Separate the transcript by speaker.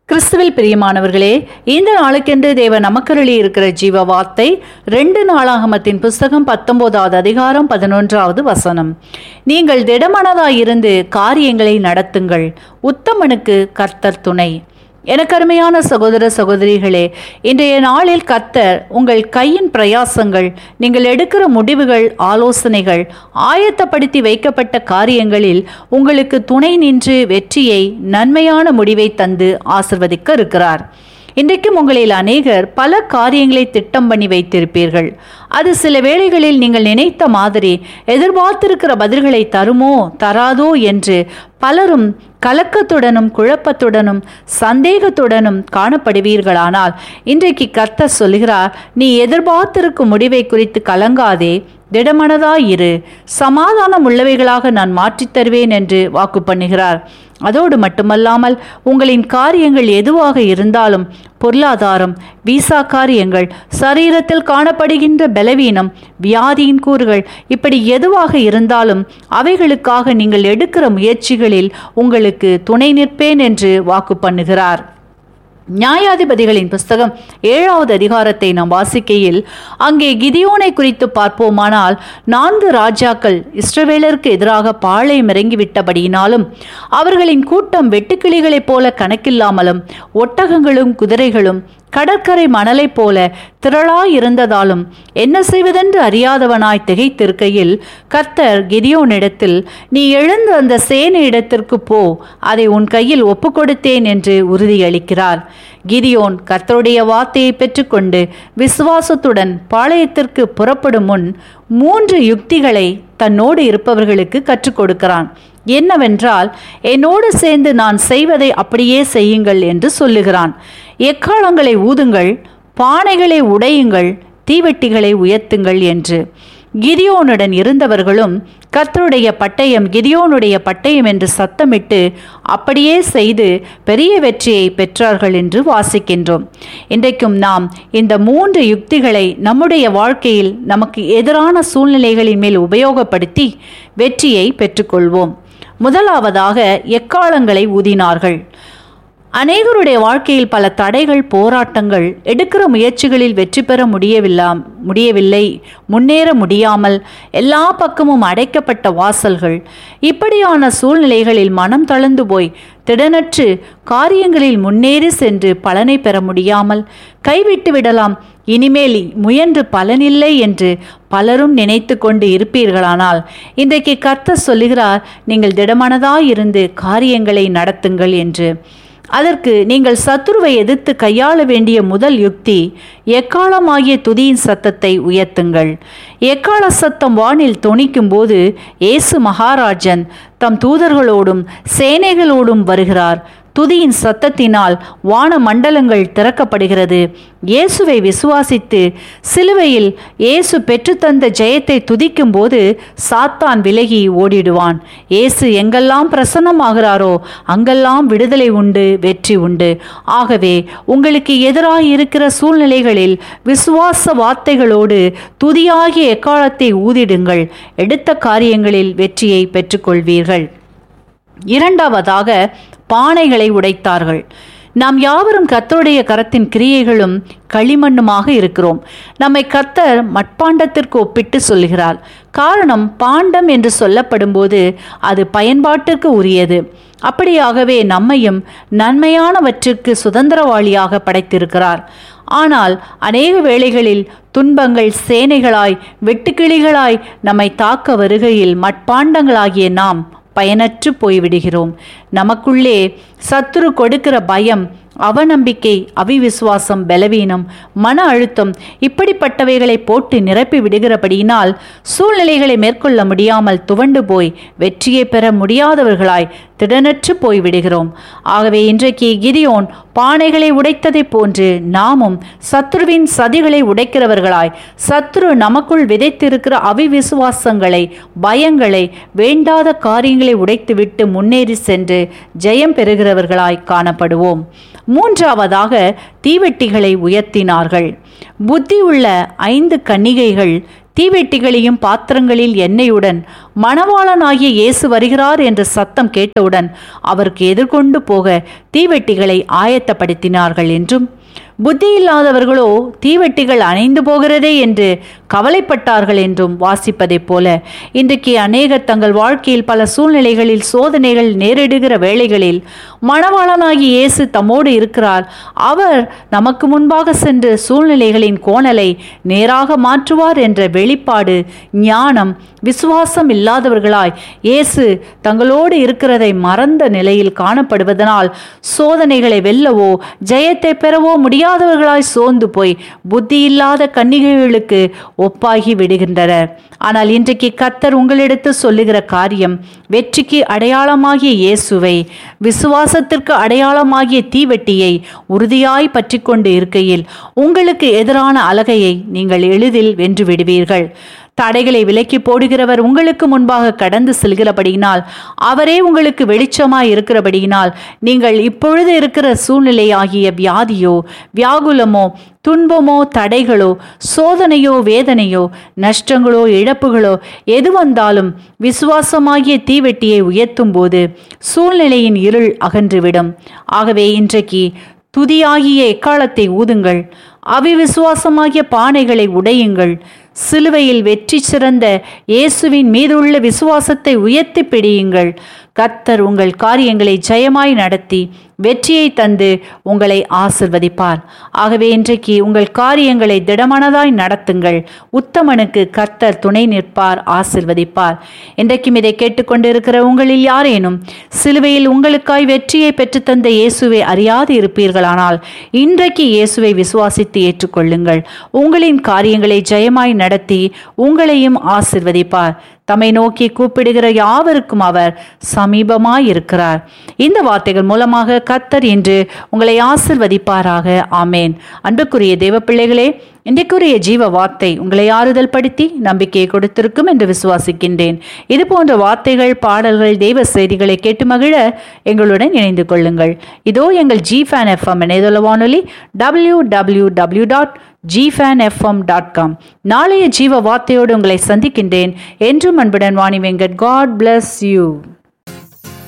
Speaker 1: கிறிஸ்துவில் பிரியமானவர்களே இந்த நாளுக்கென்று தேவ நமக்கருளி இருக்கிற ஜீவ வார்த்தை ரெண்டு நாளாகமத்தின் புஸ்தகம் பத்தொன்பதாவது அதிகாரம் பதினொன்றாவது வசனம் நீங்கள் திடமனதாயிருந்து காரியங்களை நடத்துங்கள் உத்தமனுக்கு கர்த்தர் துணை எனக்கு அருமையான சகோதர சகோதரிகளே இன்றைய நாளில் கர்த்தர் உங்கள் கையின் பிரயாசங்கள் நீங்கள் எடுக்கிற முடிவுகள் ஆலோசனைகள் ஆயத்தப்படுத்தி வைக்கப்பட்ட காரியங்களில் உங்களுக்கு துணை நின்று வெற்றியை நன்மையான முடிவை தந்து ஆசிர்வதிக்க இருக்கிறார் இன்றைக்கும் உங்களில் அநேகர் பல காரியங்களை திட்டம் பண்ணி வைத்திருப்பீர்கள் அது சில வேளைகளில் நீங்கள் நினைத்த மாதிரி எதிர்பார்த்திருக்கிற பதில்களை தருமோ தராதோ என்று பலரும் கலக்கத்துடனும் குழப்பத்துடனும் சந்தேகத்துடனும் காணப்படுவீர்களானால் இன்றைக்கு கர்த்தர் சொல்கிறார் நீ எதிர்பார்த்திருக்கும் முடிவை குறித்து கலங்காதே திடமனதாயிரு சமாதானம் உள்ளவைகளாக நான் மாற்றித் தருவேன் என்று வாக்கு பண்ணுகிறார் அதோடு மட்டுமல்லாமல் உங்களின் காரியங்கள் எதுவாக இருந்தாலும் பொருளாதாரம் விசா காரியங்கள் சரீரத்தில் காணப்படுகின்ற பலவீனம் வியாதியின் கூறுகள் இப்படி எதுவாக இருந்தாலும் அவைகளுக்காக நீங்கள் எடுக்கிற முயற்சிகளில் உங்களுக்கு துணை நிற்பேன் என்று வாக்கு பண்ணுகிறார் நியாயாதிபதிகளின் புஸ்தகம் ஏழாவது அதிகாரத்தை நாம் வாசிக்கையில் அங்கே கிதியோனை குறித்து பார்ப்போமானால் நான்கு ராஜாக்கள் இஸ்ரவேலருக்கு எதிராக பாளையம் இறங்கிவிட்டபடியினாலும் அவர்களின் கூட்டம் வெட்டுக்கிளிகளைப் போல கணக்கில்லாமலும் ஒட்டகங்களும் குதிரைகளும் கடற்கரை மணலைப் போல திரளாயிருந்ததாலும் என்ன செய்வதென்று அறியாதவனாய் திகைத்திருக்கையில் கர்த்தர் கிதியோனிடத்தில் நீ எழுந்து அந்த சேனை இடத்திற்கு போ அதை உன் கையில் ஒப்புக்கொடுத்தேன் என்று உறுதியளிக்கிறார் கிதியோன் கர்த்தருடைய வார்த்தையை பெற்றுக்கொண்டு விசுவாசத்துடன் பாளையத்திற்கு புறப்படும் முன் மூன்று யுக்திகளை தன்னோடு இருப்பவர்களுக்கு கற்றுக் கொடுக்கிறான் என்னவென்றால் என்னோடு சேர்ந்து நான் செய்வதை அப்படியே செய்யுங்கள் என்று சொல்லுகிறான் எக்காலங்களை ஊதுங்கள் பானைகளை உடையுங்கள் தீவெட்டிகளை உயர்த்துங்கள் என்று கிதியோனுடன் இருந்தவர்களும் கர்த்தருடைய பட்டயம் கிதியோனுடைய பட்டயம் என்று சத்தமிட்டு அப்படியே செய்து பெரிய வெற்றியை பெற்றார்கள் என்று வாசிக்கின்றோம் இன்றைக்கும் நாம் இந்த மூன்று யுக்திகளை நம்முடைய வாழ்க்கையில் நமக்கு எதிரான சூழ்நிலைகளின் மேல் உபயோகப்படுத்தி வெற்றியை பெற்றுக்கொள்வோம் முதலாவதாக எக்காலங்களை ஊதினார்கள் அநேகருடைய வாழ்க்கையில் பல தடைகள் போராட்டங்கள் எடுக்கிற முயற்சிகளில் வெற்றி பெற முடியவில்லா முடியவில்லை முன்னேற முடியாமல் எல்லா பக்கமும் அடைக்கப்பட்ட வாசல்கள் இப்படியான சூழ்நிலைகளில் மனம் தளர்ந்து போய் திடனற்று காரியங்களில் முன்னேறி சென்று பலனை பெற முடியாமல் கைவிட்டு விடலாம் இனிமேல் முயன்று பலனில்லை என்று பலரும் நினைத்து கொண்டு இருப்பீர்களானால் இன்றைக்கு கர்த்தர் சொல்லுகிறார் நீங்கள் திடமனதாயிருந்து காரியங்களை நடத்துங்கள் என்று அதற்கு நீங்கள் சத்துருவை எதிர்த்து கையாள வேண்டிய முதல் யுக்தி எக்காலமாகிய துதியின் சத்தத்தை உயர்த்துங்கள் எக்கால சத்தம் வானில் தொனிக்கும் போது இயேசு மகாராஜன் தம் தூதர்களோடும் சேனைகளோடும் வருகிறார் துதியின் சத்தத்தினால் வான மண்டலங்கள் திறக்கப்படுகிறது இயேசுவை விசுவாசித்து சிலுவையில் இயேசு பெற்றுத்தந்த ஜெயத்தை துதிக்கும் போது சாத்தான் விலகி ஓடிடுவான் இயேசு எங்கெல்லாம் பிரசன்னமாகிறாரோ அங்கெல்லாம் விடுதலை உண்டு வெற்றி உண்டு ஆகவே உங்களுக்கு எதிராக இருக்கிற சூழ்நிலைகளில் விசுவாச வார்த்தைகளோடு துதியாகிய எக்காலத்தை ஊதிடுங்கள் எடுத்த காரியங்களில் வெற்றியை பெற்றுக்கொள்வீர்கள் இரண்டாவதாக பானைகளை உடைத்தார்கள் நாம் யாவரும் கத்தருடைய கரத்தின் கிரியைகளும் களிமண்ணுமாக இருக்கிறோம் நம்மை கத்தர் மட்பாண்டத்திற்கு ஒப்பிட்டு சொல்கிறார் காரணம் பாண்டம் என்று சொல்லப்படும்போது அது பயன்பாட்டிற்கு உரியது அப்படியாகவே நம்மையும் நன்மையானவற்றுக்கு சுதந்திரவாளியாக படைத்திருக்கிறார் ஆனால் அநேக வேளைகளில் துன்பங்கள் சேனைகளாய் வெட்டுக்கிளிகளாய் நம்மை தாக்க வருகையில் மட்பாண்டங்களாகிய நாம் பயனற்று போய்விடுகிறோம் நமக்குள்ளே சத்துரு கொடுக்கிற பயம் அவநம்பிக்கை அவிவிசுவாசம் பலவீனம் மன அழுத்தம் இப்படிப்பட்டவைகளை போட்டு நிரப்பி விடுகிறபடியினால் சூழ்நிலைகளை மேற்கொள்ள முடியாமல் துவண்டு போய் வெற்றியை பெற முடியாதவர்களாய் திடனற்று போய் விடுகிறோம் ஆகவே இன்றைக்கு கிரியோன் பானைகளை உடைத்ததைப் போன்று நாமும் சத்ருவின் சதிகளை உடைக்கிறவர்களாய் சத்ரு நமக்குள் விதைத்திருக்கிற அவிவிசுவாசங்களை பயங்களை வேண்டாத காரியங்களை உடைத்துவிட்டு முன்னேறி சென்று ஜெயம் பெறுகிறவர்களாய் காணப்படுவோம் மூன்றாவதாக தீவெட்டிகளை உயர்த்தினார்கள் புத்தி உள்ள ஐந்து கன்னிகைகள் தீவெட்டிகளையும் பாத்திரங்களில் எண்ணெயுடன் மணவாளனாகிய இயேசு வருகிறார் என்ற சத்தம் கேட்டவுடன் அவருக்கு எதிர்கொண்டு போக தீவெட்டிகளை ஆயத்தப்படுத்தினார்கள் என்றும் புத்தி இல்லாதவர்களோ தீவெட்டிகள் அணைந்து போகிறதே என்று கவலைப்பட்டார்கள் என்றும் வாசிப்பதைப் போல இன்றைக்கு அநேகர் தங்கள் வாழ்க்கையில் பல சூழ்நிலைகளில் சோதனைகள் நேரிடுகிற வேளைகளில் மணவாளனாகி இயேசு தம்மோடு இருக்கிறார் அவர் நமக்கு முன்பாக சென்று சூழ்நிலைகளின் கோணலை நேராக மாற்றுவார் என்ற வெளிப்பாடு ஞானம் விசுவாசம் இல்லாதவர்களாய் இயேசு தங்களோடு இருக்கிறதை மறந்த நிலையில் காணப்படுவதனால் சோதனைகளை வெல்லவோ ஜெயத்தை பெறவோ முடியாதவர்களாய் சோர்ந்து போய் புத்தி இல்லாத கன்னிகைகளுக்கு ஒப்பாகி விடுகின்றனர் ஆனால் இன்றைக்கு கத்தர் உங்களிடத்து சொல்லுகிற காரியம் வெற்றிக்கு அடையாளமாகிய இயேசுவை விசுவாசத்திற்கு அடையாளமாகிய தீவெட்டியை உறுதியாய் பற்றி கொண்டு இருக்கையில் உங்களுக்கு எதிரான அலகையை நீங்கள் எளிதில் வென்று விடுவீர்கள் தடைகளை விலக்கி போடுகிறவர் உங்களுக்கு முன்பாக கடந்து செல்கிறபடியினால் அவரே உங்களுக்கு வெளிச்சமாய் இருக்கிறபடியினால் நீங்கள் இப்பொழுது இருக்கிற சூழ்நிலை ஆகிய வியாதியோ வியாகுலமோ துன்பமோ தடைகளோ சோதனையோ வேதனையோ நஷ்டங்களோ இழப்புகளோ எது வந்தாலும் விசுவாசமாகிய தீவெட்டியை உயர்த்தும் போது சூழ்நிலையின் இருள் அகன்றுவிடும் ஆகவே இன்றைக்கு துதியாகிய எக்காலத்தை ஊதுங்கள் அவிவிசுவாசமாகிய பானைகளை உடையுங்கள் சிலுவையில் வெற்றி சிறந்த இயேசுவின் மீதுள்ள விசுவாசத்தை உயர்த்தி பிடியுங்கள் கத்தர் உங்கள் காரியங்களை ஜெயமாய் நடத்தி வெற்றியை தந்து உங்களை ஆசிர்வதிப்பார் ஆகவே இன்றைக்கு உங்கள் காரியங்களை திடமனதாய் நடத்துங்கள் உத்தமனுக்கு கர்த்தர் துணை நிற்பார் ஆசிர்வதிப்பார் இன்றைக்கும் இதை கேட்டுக்கொண்டிருக்கிற உங்களில் யாரேனும் சிலுவையில் உங்களுக்காய் வெற்றியை பெற்றுத்தந்த இயேசுவை அறியாது இருப்பீர்களானால் இன்றைக்கு இயேசுவை விசுவாசித்து ஏற்றுக்கொள்ளுங்கள் உங்களின் காரியங்களை ஜெயமாய் நடத்தி உங்களையும் ஆசிர்வதிப்பார் தம்மை நோக்கி கூப்பிடுகிற யாவருக்கும் அவர் சமீபமாய் இருக்கிறார் இந்த வார்த்தைகள் மூலமாக கத்தர் இன்று உங்களை ஆசிர்வதிப்பாராக ஆமேன் அன்புக்குரிய தேவ பிள்ளைகளே இன்றைக்குரிய ஜீவ வார்த்தை உங்களை ஆறுதல் படுத்தி நம்பிக்கையை கொடுத்திருக்கும் என்று விசுவாசிக்கின்றேன் இது போன்ற வார்த்தைகள் பாடல்கள் தெய்வ செய்திகளை கேட்டு மகிழ எங்களுடன் இணைந்து கொள்ளுங்கள் இதோ எங்கள் ஜி ஃபேன் எஃப்எம் இணையதள வானொலி W W W dot G fan FM dot com நாளைய ஜீவ வார்த்தையோடு உங்களை சந்திக்கின்றேன் என்றும் அன்புடன் Vani Venkat God bless you